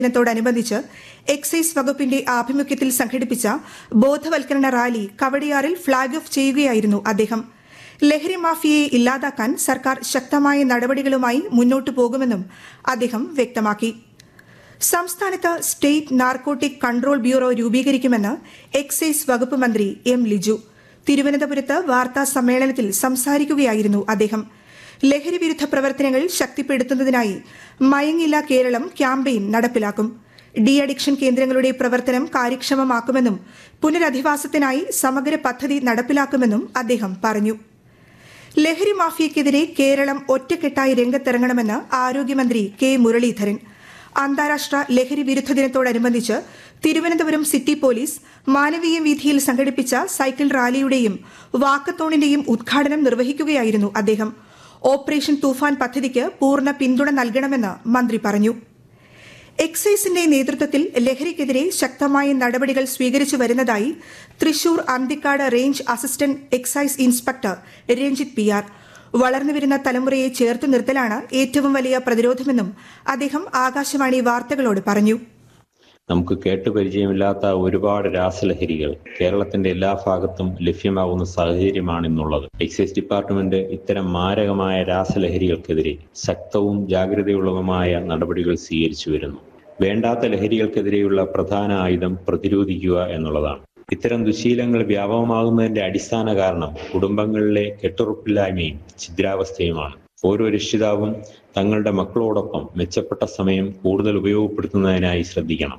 ദിനത്തോടനുബന്ധിച്ച് എക്സൈസ് വകുപ്പിന്റെ ആഭിമുഖ്യത്തിൽ സംഘടിപ്പിച്ച ബോധവൽക്കരണ റാലി കവടിയാറിൽ ഫ്ളാഗ് ഓഫ് ചെയ്യുകയായിരുന്നു അദ്ദേഹം ലഹരി മാഫിയയെ ഇല്ലാതാക്കാൻ സർക്കാർ ശക്തമായ നടപടികളുമായി മുന്നോട്ടു പോകുമെന്നും അദ്ദേഹം വ്യക്തമാക്കി സംസ്ഥാനത്ത് സ്റ്റേറ്റ് നാർക്കോട്ടിക് കൺട്രോൾ ബ്യൂറോ രൂപീകരിക്കുമെന്ന് എക്സൈസ് വകുപ്പ് മന്ത്രി എം ലിജു തിരുവനന്തപുരത്ത് വാർത്താ സമ്മേളനത്തിൽ സംസാരിക്കുകയായിരുന്നു അദ്ദേഹം ലഹരി വിരുദ്ധ പ്രവർത്തനങ്ങൾ ശക്തിപ്പെടുത്തുന്നതിനായി മയങ്ങില്ല കേരളം ക്യാമ്പയിൻ നടപ്പിലാക്കും ഡി അഡിക്ഷൻ കേന്ദ്രങ്ങളുടെ പ്രവർത്തനം കാര്യക്ഷമമാക്കുമെന്നും പുനരധിവാസത്തിനായി സമഗ്ര പദ്ധതി നടപ്പിലാക്കുമെന്നും അദ്ദേഹം പറഞ്ഞു ലഹരി മാഫിയയ്ക്കെതിരെ കേരളം ഒറ്റക്കെട്ടായി രംഗത്തിറങ്ങണമെന്ന് ആരോഗ്യമന്ത്രി കെ മുരളീധരൻ അന്താരാഷ്ട്ര ലഹരി വിരുദ്ധ ദിനത്തോടനുബന്ധിച്ച് തിരുവനന്തപുരം സിറ്റി പോലീസ് മാനവീയ വീഥിയിൽ സംഘടിപ്പിച്ച സൈക്കിൾ റാലിയുടെയും വാക്കത്തോണിന്റെയും ഉദ്ഘാടനം നിർവഹിക്കുകയായിരുന്നു അദ്ദേഹം ഓപ്പറേഷൻ തൂഫാൻ പദ്ധതിക്ക് പൂർണ്ണ പിന്തുണ നൽകണമെന്ന് മന്ത്രി പറഞ്ഞു എക്സൈസിന്റെ നേതൃത്വത്തിൽ ലഹരിക്കെതിരെ ശക്തമായ നടപടികൾ സ്വീകരിച്ചു വരുന്നതായി Thrissur Anthikad range assistant excise inspector Ranjith P R വളർന്നുവരുന്ന തലമുറയെ ചേർത്തു നിർത്തലാണ് ഏറ്റവും വലിയ പ്രതിരോധമെന്നും അദ്ദേഹം ആകാശവാണി വാർത്തകളോട് പറഞ്ഞു നമുക്ക് കേട്ടുപരിചയമില്ലാത്ത ഒരുപാട് രാസലഹരികൾ കേരളത്തിന്റെ എല്ലാ ഭാഗത്തും ലഭ്യമാകുന്ന സാഹചര്യമാണ് ഇന്നുള്ളത് എക്സൈസ് ഡിപ്പാർട്ട്മെന്റ് ഇത്തരം മാരകമായ രാസലഹരികൾക്കെതിരെ ശക്തവും ജാഗ്രതയുള്ളതുമായ നടപടികൾ സ്വീകരിച്ചു വരുന്നു വേണ്ടാത്ത ലഹരികൾക്കെതിരെയുള്ള പ്രധാന ആയുധം പ്രതിരോധിക്കുക എന്നുള്ളതാണ് ഇത്തരം ദുശീലങ്ങൾ വ്യാപകമാകുന്നതിന്റെ അടിസ്ഥാന കാരണം കുടുംബങ്ങളിലെ കെട്ടുറപ്പില്ലായ്മയും ഛിദ്രാവസ്ഥയുമാണ് ഓരോ രക്ഷിതാവും തങ്ങളുടെ മക്കളോടൊപ്പം മെച്ചപ്പെട്ട സമയം കൂടുതൽ ഉപയോഗപ്പെടുത്തുന്നതിനായി ശ്രദ്ധിക്കണം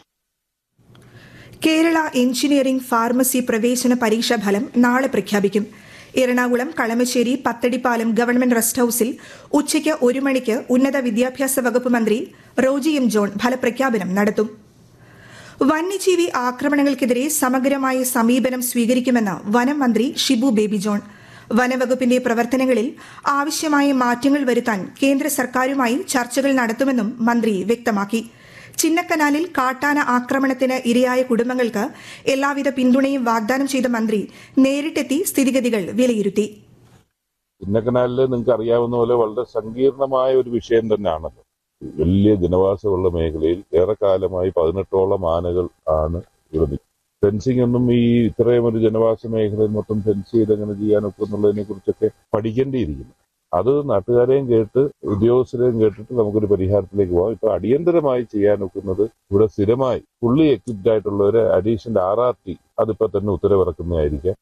കേരള എഞ്ചിനീയറിംഗ് ഫാർമസി പ്രവേശന പരീക്ഷാ ഫലം നാളെ പ്രഖ്യാപിക്കും എറണാകുളം കളമശ്ശേരി പത്തടിപ്പാലം ഗവൺമെന്റ് റെസ്റ്റ് ഹൌസിൽ ഉച്ചയ്ക്ക് ഒരു മണിക്ക് ഉന്നത വിദ്യാഭ്യാസ വകുപ്പ് മന്ത്രി റോജി എം ജോൺ ഫലപ്രഖ്യാപനം നടത്തും വന്യജീവി ആക്രമണങ്ങൾക്കെതിരെ സമഗ്രമായ സമീപനം സ്വീകരിക്കുമെന്ന് വനം മന്ത്രി ഷിബു ബേബി ജോൺ വനവകുപ്പിന്റെ പ്രവർത്തനങ്ങളിൽ ആവശ്യമായ മാറ്റങ്ങൾ വരുത്താൻ കേന്ദ്ര സർക്കാരുമായി ചർച്ചകൾ നടത്തുമെന്നും മന്ത്രി വ്യക്തമാക്കി ചിന്നക്കനാലിൽ കാട്ടാന ആക്രമണത്തിന് ഇരയായ കുടുംബങ്ങൾക്ക് എല്ലാവിധ പിന്തുണയും വാഗ്ദാനം ചെയ്ത മന്ത്രി നേരിട്ടെത്തി സ്ഥിതിഗതികൾ വിലയിരുത്തി ചിന്നക്കനാലിൽ നിങ്ങൾക്ക് അറിയാവുന്ന പോലെ വളരെ സങ്കീർണമായ ഒരു വിഷയം തന്നെയാണല്ലോ വലിയ ജനവാസമുള്ള മേഖലയിൽ ഏറെക്കാലമായി പതിനെട്ടോളം ആനകൾ ആണ് ഇവിടെ നിൽക്കുന്നത് ഫെൻസിംഗ് ഒന്നും ഈ ഇത്രയും ഒരു ജനവാസ മേഖലയിൽ മൊത്തം ഫെൻസ് ചെയ്ത് എങ്ങനെ ചെയ്യാനൊക്കെ എന്നുള്ളതിനെ കുറിച്ചൊക്കെ പഠിക്കേണ്ടിയിരിക്കുന്നു അത് നാട്ടുകാരെയും കേട്ട് ഉദ്യോഗസ്ഥരെയും കേട്ടിട്ട് നമുക്കൊരു പരിഹാരത്തിലേക്ക് പോകാം ഇപ്പൊ അടിയന്തരമായി ചെയ്യാനൊക്കുന്നത് ഇവിടെ സ്ഥിരമായി ഫുള്ളി എക്വിപ്ഡ് ആയിട്ടുള്ള ഒരു അഡീഷണൽ ആർ ആർ ടി അതിപ്പോ തന്നെ ഉത്തരവിറക്കുന്നതായിരിക്കാം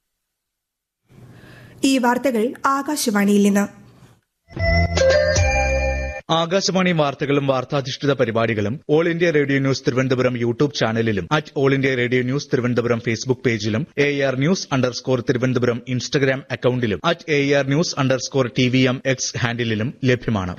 ഈ വാർത്തകൾ ആകാശവാണിയിൽ നിന്ന് ആകാശവാണി വാർത്തകളും വാർത്താധിഷ്ഠിത പരിപാടികളും all India radio news Thiruvananthapuram YouTube ചാനലിലും at all India radio news Thiruvananthapuram Facebook പേജിലും A R news underscore Thiruvananthapuram Instagram അക്കൌണ്ടിലും at A R news underscore T V M X ഹാൻഡിലും ലഭ്യമാണ്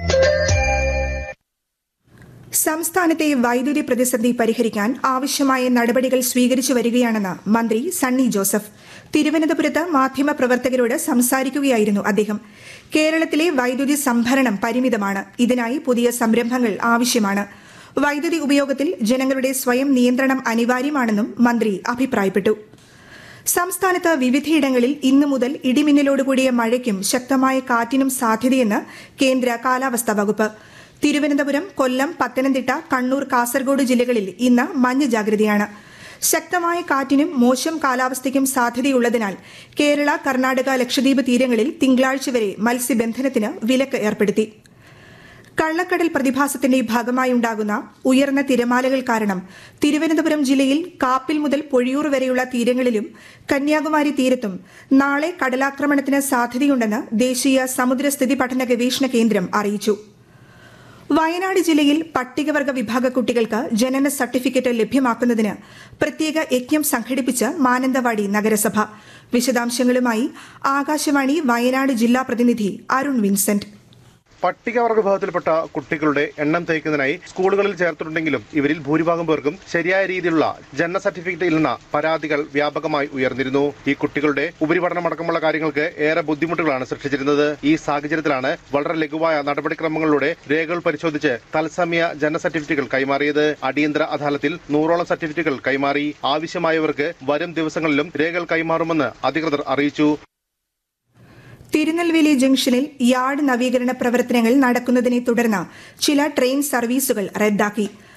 സംസ്ഥാനത്തെ വൈദ്യുതി പ്രതിസന്ധി പരിഹരിക്കാൻ ആവശ്യമായ നടപടികൾ സ്വീകരിച്ചു വരികയാണെന്ന് മന്ത്രി സണ്ണി ജോസഫ് തിരുവനന്തപുരത്ത് മാധ്യമപ്രവർത്തകരോട് സംസാരിക്കുകയായിരുന്നു അദ്ദേഹം കേരളത്തിലെ വൈദ്യുതി സംഭരണം പരിമിതമാണ് ഇതിനായി പുതിയ സംരംഭങ്ങൾ ആവശ്യമാണ് വൈദ്യുതി ഉപയോഗത്തിൽ ജനങ്ങളുടെ സ്വയം നിയന്ത്രണം അനിവാര്യമാണെന്നും മന്ത്രി അഭിപ്രായപ്പെട്ടു സംസ്ഥാനത്ത് വിവിധയിടങ്ങളിൽ ഇന്നു മുതൽ ഇടിമിന്നലോടുകൂടിയ മഴയ്ക്കും ശക്തമായ കാറ്റിനും സാധ്യതയെന്ന് കേന്ദ്ര കാലാവസ്ഥാ വകുപ്പ് തിരുവനന്തപുരം കൊല്ലം പത്തനംതിട്ട കണ്ണൂർ കാസർഗോഡ് ജില്ലകളിൽ ഇന്ന് മഞ്ഞ ജാഗ്രതയാണ് ശക്തമായ കാറ്റിനും മോശം കാലാവസ്ഥയ്ക്കും സാധ്യതയുള്ളതിനാൽ കേരള കർണാടക ലക്ഷദ്വീപ് തീരങ്ങളിൽ തിങ്കളാഴ്ച വരെ മത്സ്യബന്ധനത്തിന് വിലക്ക് ഏർപ്പെടുത്തി കള്ളക്കടൽ പ്രതിഭാസത്തിന്റെ ഭാഗമായുണ്ടാകുന്ന ഉയർന്ന തിരമാലകൾ കാരണം തിരുവനന്തപുരം ജില്ലയിൽ കാപ്പിൽ മുതൽ പൊഴിയൂർ വരെയുള്ള തീരങ്ങളിലും കന്യാകുമാരി തീരത്തും നാളെ കടലാക്രമണത്തിന് സാധ്യതയുണ്ടെന്ന് ദേശീയ സമുദ്രസ്ഥിതി പഠന ഗവേഷണ കേന്ദ്രം അറിയിച്ചു വയനാട് ജില്ലയിൽ പട്ടികവർഗ വിഭാഗ കുട്ടികൾക്ക് ജനന സർട്ടിഫിക്കറ്റ് ലഭ്യമാക്കുന്നതിന് പ്രത്യേക യജ്ഞം സംഘടിപ്പിച്ച് മാനന്തവാടി നഗരസഭ വിശദാംശങ്ങളുമായി ആകാശവാണി വയനാട് ജില്ലാ പ്രതിനിധി അരുൺ വിൻസെന്റ് പട്ടികവർഗ വിഭാഗത്തിൽപ്പെട്ട കുട്ടികളുടെ എണ്ണം തേക്കുന്നതിനായി സ്കൂളുകളിൽ ചേർത്തിട്ടുണ്ടെങ്കിലും ഇവരിൽ ഭൂരിഭാഗം പേർക്കും ശരിയായ രീതിയിലുള്ള ജനന സർട്ടിഫിക്കറ്റ് ഇല്ലെന്ന പരാതികൾ വ്യാപകമായി ഉയർന്നിരുന്നു ഈ കുട്ടികളുടെ ഉപരിപഠനം അടക്കമുള്ള കാര്യങ്ങൾക്ക് ഏറെ ബുദ്ധിമുട്ടുകളാണ് സൃഷ്ടിച്ചിരുന്നത് ഈ സാഹചര്യത്തിലാണ് വളരെ ലഘുവായ നടപടിക്രമങ്ങളിലൂടെ രേഖകൾ പരിശോധിച്ച് തത്സമയ ജനന സർട്ടിഫിക്കറ്റുകൾ കൈമാറിയത് അടിയന്തര അദാലത്തിൽ നൂറോളം സർട്ടിഫിക്കറ്റുകൾ കൈമാറി ആവശ്യമായവർക്ക് വരും ദിവസങ്ങളിലും രേഖകൾ കൈമാറുമെന്ന് അധികൃതർ അറിയിച്ചു തിരുനെൽവേലി ജംഗ്ഷനിൽ യാർഡ് നവീകരണ പ്രവർത്തനങ്ങൾ നടക്കുന്നതിനെ തുടർന്ന് ചില ട്രെയിൻ സർവീസുകൾ റദ്ദാക്കി